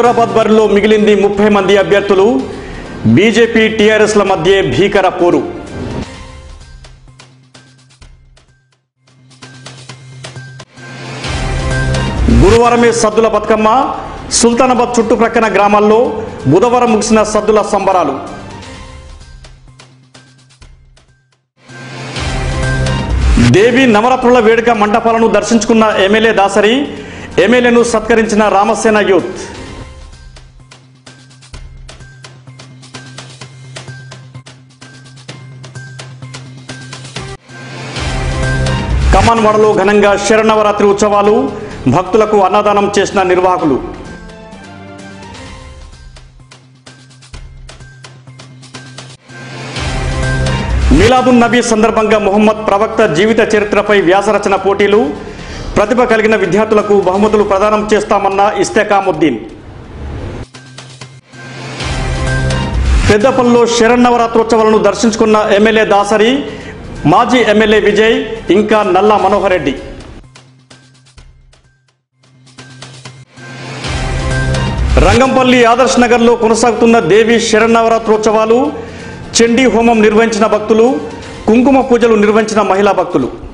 హుజూరాబాద్ బరిలో మిగిలింది ముప్పై మంది అభ్యర్థులు బీజేపీ టీఆర్ఎస్ల మధ్య భీకర పోరు గురువారమే సద్దుల బతుకమ్మ సుల్తానాబాద్ చుట్టుప్రక్కన గ్రామాల్లో బుధవారం ముగిసిన సద్దుల సంబరాలు దేవి నవరాత్రుల వేడుక మంటపాలను దర్శించుకున్న ఎమ్మెల్యే దాసరి ఎమ్మెల్యేను సత్కరించిన రామసేన యూత్ కమాన్వాడలో ఘనంగా శరణవరాత్రి ఉత్సవాలు భక్తులకు అన్నదానం చేసిన నిర్వాహకులు మీలాదున్ నబీ సందర్భంగా మొహమ్మద్ ప్రవక్త జీవిత చరిత్రపై వ్యాసరచన పోటీలు ప్రతిభ కలిగిన విద్యార్థులకు బహుమతులు ప్రదానం చేస్తామన్న ఇస్తేకాముద్దీన్ పెద్దపల్లిలో శరన్నవరాత్రోత్సవాలను దర్శించుకున్న ఎమ్మెల్యే దాసరి మాజీ ఎమ్మెల్యే విజయ్ ఇంకా నల్లా మనోహర్ రెడ్డి రంగంపల్లి ఆదర్శ్ నగర్లో కొనసాగుతున్న దేవి శరన్నవరాత్రోత్సవాలు చండీ హోమం నిర్వహించిన భక్తులు కుంకుమ పూజలు నిర్వహించిన మహిళా భక్తులు